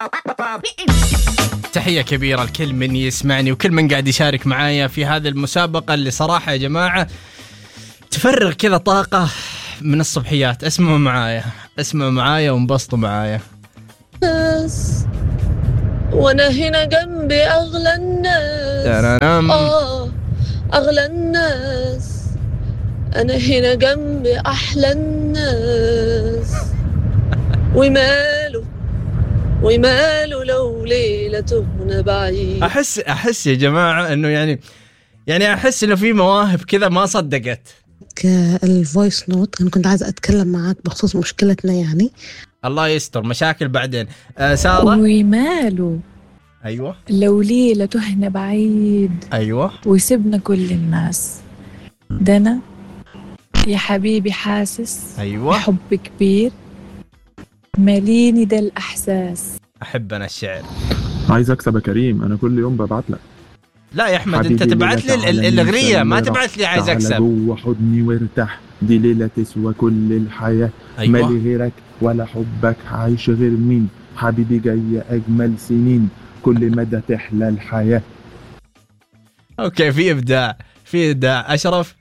تحية كبيرة لكل من يسمعني وكل من قاعد يشارك معايا في هذه المسابقة اللي صراحة يا جماعة تفرغ كذا طاقة من الصبحيات اسمعوا معايا اسمعوا معايا وانبسطوا معايا الناس وانا هنا جنبي اغلى الناس ترانم. اه اغلى الناس انا هنا جنبي احلى الناس وماله وماله لو ليلة تهنا بعيد احس احس يا جماعة انه يعني يعني احس انه في مواهب كذا ما صدقت الفويس نوت انا كنت عايزه اتكلم معاك بخصوص مشكلتنا يعني الله يستر مشاكل بعدين آه سارة وماله ايوه لو ليلة تهنا بعيد ايوه ويسبنا كل الناس ده أنا يا حبيبي حاسس ايوه بحب كبير ماليني ده الأحساس احب انا الشعر عايز اكسب يا كريم انا كل يوم ببعت لك لا يا احمد انت حبيبي تبعت لي ليلة ال- ال- تعالى الاغنية ما ننسى تبعت لي عايز تعالى اكسب جوه حضني وارتاح دي ليلة تسوى كل الحياة ايوه مالي غيرك ولا حبك عايش غير مين حبيبي جاي أجمل سنين كل مدى تحلى الحياة اوكي في ابداع في ابداع اشرف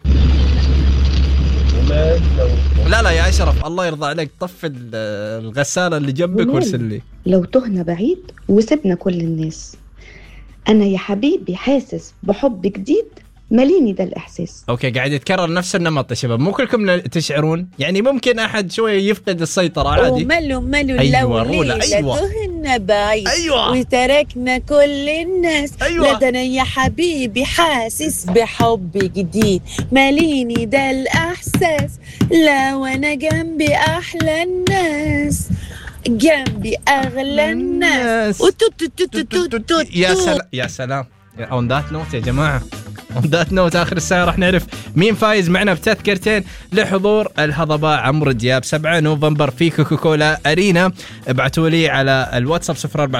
لا لا يا اشرف الله يرضى عليك طفي ال- الغسالة اللي جنبك وماله؟ وارسل لي لو تهنا بعيد وسبنا كل الناس أنا يا حبيبي حاسس بحب جديد ماليني ده الإحساس اوكي قاعد يتكرر نفس النمط يا شباب مو كلكم تشعرون يعني ممكن احد شويه يفقد السيطره عادي وماله ماله أيوة، لو رولا، ليلة أيوة. تهنا بعيد ايوه وتركنا كل الناس أيوة. لا ده انا يا حبيبي حاسس بحب جديد ماليني ده الاحساس لا وانا جنبي احلى الناس جنبي اغلى الناس وتوت توت توت توت توت يا سلام يا سلام اون ذات نوت يا جماعه اون ذات نوت اخر الساعه راح نعرف مين فايز معنا بتذكرتين لحضور الهضبه عمرو دياب 7 نوفمبر في كوكاكولا ارينا ابعتوا لي على الواتساب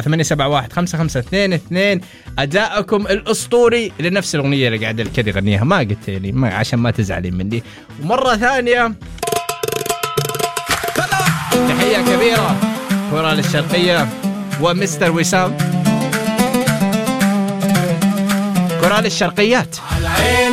048871 ادائكم الاسطوري لنفس الاغنيه اللي قاعد الكذا يغنيها ما قلت لي ما عشان ما تزعلين مني ومره ثانيه تحيه كبيره كره للشرقيه ومستر وسام كرة للشرقيات